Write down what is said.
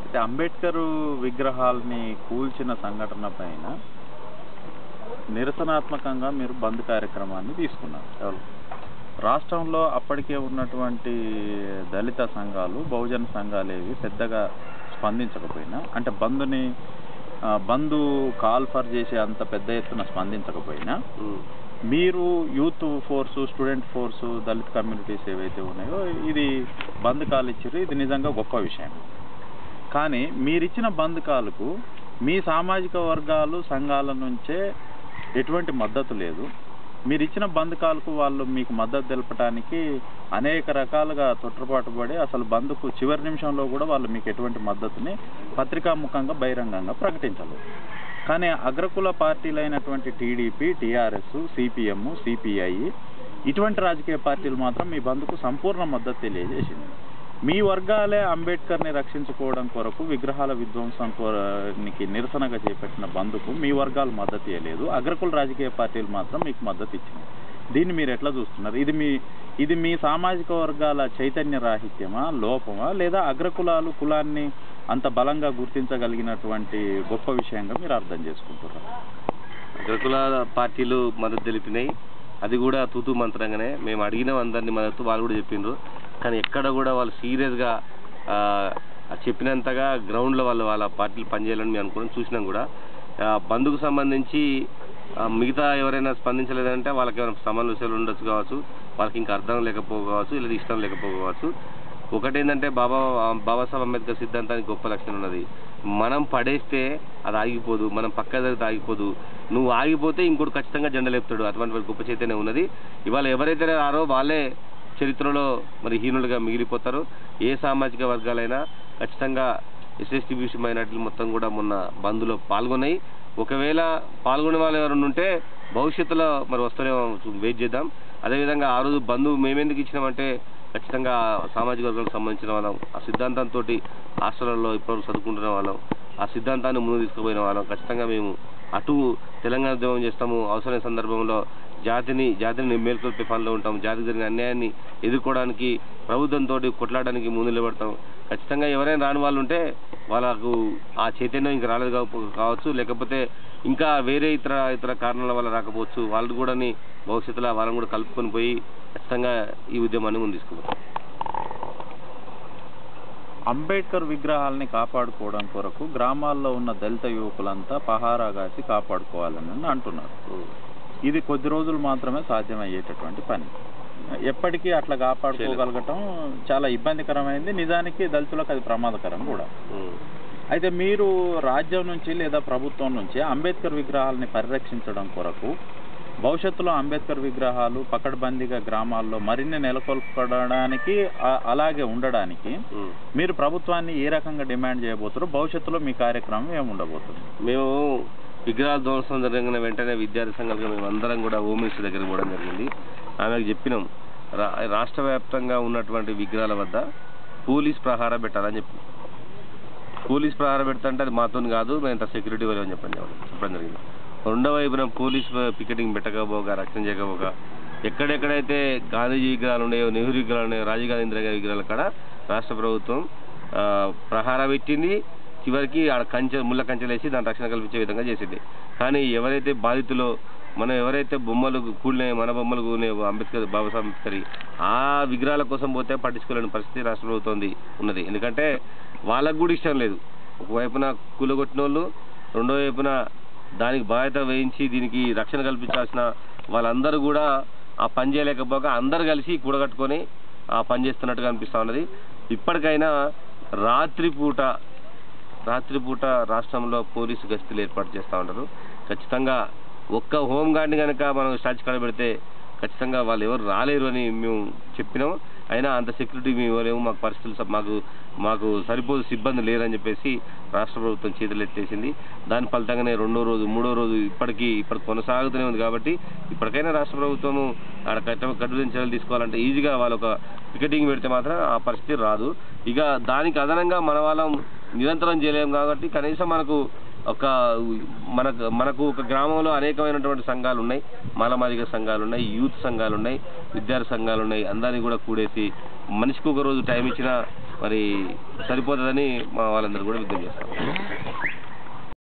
అయితే అంబేద్కర్ విగ్రహాల్ని కూల్చిన సంఘటన పైన నిరసనాత్మకంగా మీరు బంద్ కార్యక్రమాన్ని తీసుకున్నారు అవును రాష్ట్రంలో అప్పటికే ఉన్నటువంటి దళిత సంఘాలు బహుజన సంఘాలు ఏవి పెద్దగా స్పందించకపోయినా అంటే బంధుని ఆ, బంధు కాల్ ఫర్ చేసే అంత పెద్ద ఎత్తున స్పందించకపోయినా ఉమ్. మీరు యూత్ ఫోర్స్ స్టూడెంట్ ఫోర్స్ దళిత కమ్యూనిటీస్ ఏవైతే ఉన్నాయో ఇది బంద్ కాల్ ఇచ్చారు ఇది నిజంగా గొప్ప విషయం కానీ మీరిచ్చిన బంద్ కాలుకు మీ సామాజిక వర్గాలు సంఘాల నుంచే ఎటువంటి మద్దతు లేదు మీరు ఇచ్చిన బంద్ కాల్కు వాళ్ళు మీకు మద్దతు తెలపడానికి అనేక రకాలుగా తొట్టుపాటు పడి అసలు బంద్కు చివరి నిమిషంలో కూడా వాళ్ళు మీకు ఎటువంటి మద్దతుని పత్రికాముఖంగా బహిరంగంగా ప్రకటించలేదు కానీ అగ్రకుల పార్టీలైనటువంటి టీడీపీ టీఆర్ఎస్ సిపిఎం సిపిఐ ఇటువంటి రాజకీయ పార్టీలు మాత్రం మీ బంద్కు సంపూర్ణ మద్దతు తెలియజేసింది మీ వర్గాలే అంబేద్కర్ని రక్షించుకోవడం కొరకు విగ్రహాల విధ్వంసం కోరానికి నిరసనగా చేపట్టిన బంద్కు మీ వర్గాలు మద్దతు ఇవ్వలేదు అగ్రకుల రాజకీయ పార్టీలు మాత్రం మీకు మద్దతు ఇచ్చినాయి దీన్ని మీరు ఎట్లా చూస్తున్నారు ఇది మీ ఇది మీ సామాజిక వర్గాల చైతన్య రాహిత్యమా లోపమా లేదా అగ్రకులాలు కులాన్ని అంత బలంగా గుర్తించగలిగినటువంటి గొప్ప విషయంగా మీరు అర్థం చేసుకుంటున్నారు అగ్రకుల పార్టీలు మద్దతు తెలిపినాయి అది కూడా తూతూ మంత్రంగానే మేము అడిగిన అందరినీ మద్దతు వాళ్ళు కూడా చెప్పిండ్రు కానీ ఎక్కడ కూడా వాళ్ళు సీరియస్గా చెప్పినంతగా గ్రౌండ్లో వాళ్ళు వాళ్ళ పార్టీలు పనిచేయాలని మేము అనుకున్నాం చూసినాం కూడా ఆ, బంద్కు సంబంధించి ఆ, మిగతా ఎవరైనా స్పందించలేదంటే వాళ్ళకి ఏమైనా సమస్యలు ఉండొచ్చు కావచ్చు వాళ్ళకి ఇంకా అర్థం లేకపోవచ్చు లేదా ఇష్టం లేకపోవచ్చు ఒకటేంటంటే బాబా బాబాసాహెబ్ అంబేద్కర్ సిద్ధాంతానికి గొప్ప లక్షణం ఉన్నది మనం పడేస్తే అది ఆగిపోదు మనం పక్క జరిగితే ఆగిపోదు నువ్వు ఆగిపోతే ఇంకోటి ఖచ్చితంగా జెండా లేపుతాడు అటువంటి గొప్ప చైతన్యం ఉన్నది ఇవాళ ఎవరైతే రారో వాళ్ళే చరిత్రలో మరి హీనులుగా మిగిలిపోతారు ఏ సామాజిక వర్గాలైనా ఖచ్చితంగా ఎస్ఎస్టీ బీసీ మైనార్టీలు మొత్తం కూడా మొన్న బంద్లో పాల్గొన్నాయి ఒకవేళ పాల్గొనే వాళ్ళు ఎవరైనా ఉంటే భవిష్యత్తులో మరి వస్తారేమో వెయిట్ చేద్దాం అదేవిధంగా ఆ రోజు బంధు మేమెందుకు ఇచ్చినామంటే ఖచ్చితంగా సామాజిక వర్గాలకు సంబంధించిన వాళ్ళం ఆ సిద్ధాంతంతో హాస్టల్లో ఇప్పటివరకు చదువుకుంటున్న వాళ్ళం ఆ సిద్ధాంతాన్ని ముందు తీసుకుపోయిన వాళ్ళం ఖచ్చితంగా మేము అటు తెలంగాణ ఉద్యమం చేస్తాము అవసరమైన సందర్భంలో జాతిని జాతిని మేల్కొల్పే పనిలో ఉంటాం జాతికి జరిగిన అన్యాయాన్ని ఎదుర్కోవడానికి ప్రభుత్వంతో కొట్లాడడానికి ముందు నిలబడతాం ఖచ్చితంగా ఎవరైనా రాని వాళ్ళు ఉంటే వాళ్ళకు ఆ చైతన్యం ఇంకా రాలేదు కావ- కావచ్చు లేకపోతే ఇంకా వేరే ఇతర ఇతర కారణాల వల్ల రాకపోవచ్చు వాళ్ళు కూడా భవిష్యత్తులో వాళ్ళని కూడా కలుపుకొని పోయి ఖచ్చితంగా ఈ ఉద్యమాన్ని ముందు తీసుకుపోతాం అంబేద్కర్ విగ్రహాలని కాపాడుకోవడం కొరకు గ్రామాల్లో ఉన్న దళిత యువకులంతా పహారా కాసి కాపాడుకోవాలని అంటున్నారు ఇది కొద్ది రోజులు మాత్రమే సాధ్యమయ్యేటటువంటి పని ఎప్పటికీ అట్లా కాపాడుకోగలగటం చాలా ఇబ్బందికరమైంది నిజానికి దళితులకు అది ప్రమాదకరం కూడా ఉమ్. అయితే మీరు రాజ్యం నుంచి లేదా ప్రభుత్వం నుంచి అంబేద్కర్ విగ్రహాలని పరిరక్షించడం కొరకు భవిష్యత్తులో అంబేద్కర్ విగ్రహాలు పకడ్బందీగా గ్రామాల్లో మరిన్ని నెలకొల్పడానికి ఆ- అలాగే ఉండడానికి ఉమ్. మీరు ప్రభుత్వాన్ని ఏ రకంగా డిమాండ్ చేయబోతారో భవిష్యత్తులో మీ కార్యక్రమం ఏముండబోతుంది మేము విగ్రహాల ధ్వంసం జరిగిన వెంటనే విద్యార్థి సంఘాలుగా మేము అందరం కూడా హోమ్ మినిస్టర్ దగ్గరికి పోవడం జరిగింది ఆమెకు చెప్పినాం రా రాష్ట్ర వ్యాప్తంగా ఉన్నటువంటి విగ్రహాల వద్ద పోలీస్ ప్రహారం పెట్టాలని చెప్పి పోలీస్ ప్రహారం పెడతాంటే అది మాతో కాదు మేము ఇంత సెక్యూరిటీ వాళ్ళు అని చెప్పండి చెప్పడం జరిగింది రెండవ వైపున పోలీస్ పికెటింగ్ పెట్టకపోగా రక్షణ చేయకపోగా ఎక్కడెక్కడైతే గాంధీజీ విగ్రహాలు ఉన్నాయో నెహ్రూ విగ్రహాలు ఉన్నాయో రాజీవ్ గాంధీ ఇందిరా గాంధీ విగ్రహాలు కాడ రాష్ట్ర ప్రభుత్వం ఆ, ప్రహార పెట్టింది చివరికి ఆడ కంచె ముళ్ళ కంచెలు వేసి దాని రక్షణ కల్పించే విధంగా చేసింది కానీ ఎవరైతే బాధితులో మనం ఎవరైతే బొమ్మలు కూలినాయో మన బొమ్మలు కూలినాయో అంబేద్కర్ బాబాసాహెబ్ అంబేద్కర్ ఆ విగ్రహాల కోసం పోతే పట్టించుకోలేని పరిస్థితి రాష్ట్ర ప్రభుత్వం ఉంది ఉన్నది ఎందుకంటే వాళ్ళకు కూడా ఇష్టం లేదు ఒకవైపున కూలగొట్టిన వాళ్ళు రెండో వైపున దానికి బాధ్యత వహించి దీనికి రక్షణ కల్పించాల్సిన వాళ్ళందరూ కూడా ఆ పని చేయలేకపోక అందరు కలిసి కూడగట్టుకొని ఆ పని చేస్తున్నట్టుగా అనిపిస్తూ ఉన్నది ఇప్పటికైనా రాత్రిపూట రాత్రిపూట రాష్ట్రంలో పోలీసు గస్తీలు ఏర్పాటు చేస్తూ ఉంటారు ఖచ్చితంగా ఒక్క హోమ్ గార్డ్ని కనుక మనం స్టాచ్యూ కాడ పెడితే ఖచ్చితంగా వాళ్ళు ఎవరు రాలేరు అని మేము చెప్పినాం అయినా అంత సెక్యూరిటీ మేము ఇవ్వలేము మాకు పరిస్థితులు స- మాకు మాకు సరిపోదు సిబ్బంది లేరని చెప్పేసి రాష్ట్ర ప్రభుత్వం చేతులు ఎత్తేసింది దాని ఫలితంగానే రెండో రోజు మూడో రోజు ఇప్పటికీ ఇప్పటికి కొనసాగుతూనే ఉంది కాబట్టి ఇప్పటికైనా రాష్ట్ర ప్రభుత్వము ఆడ కట్ట కఠిన చర్యలు తీసుకోవాలంటే ఈజీగా వాళ్ళు ఒక టికెటింగ్ పెడితే మాత్రం ఆ పరిస్థితి రాదు ఇక దానికి అదనంగా మన వాళ్ళం నిరంతరం చేయలేము కాబట్టి కనీసం మనకు ఒక మనకు మనకు ఒక గ్రామంలో అనేకమైనటువంటి సంఘాలు ఉన్నాయి మాలమాదిగ సంఘాలు ఉన్నాయి యూత్ సంఘాలు ఉన్నాయి విద్యార్థి సంఘాలు ఉన్నాయి అందరినీ కూడా కూడేసి మనిషికి ఒక రోజు టైం ఇచ్చినా మరి సరిపోతుందని మా వాళ్ళందరూ కూడా విజ్ఞప్తి చేస్తాం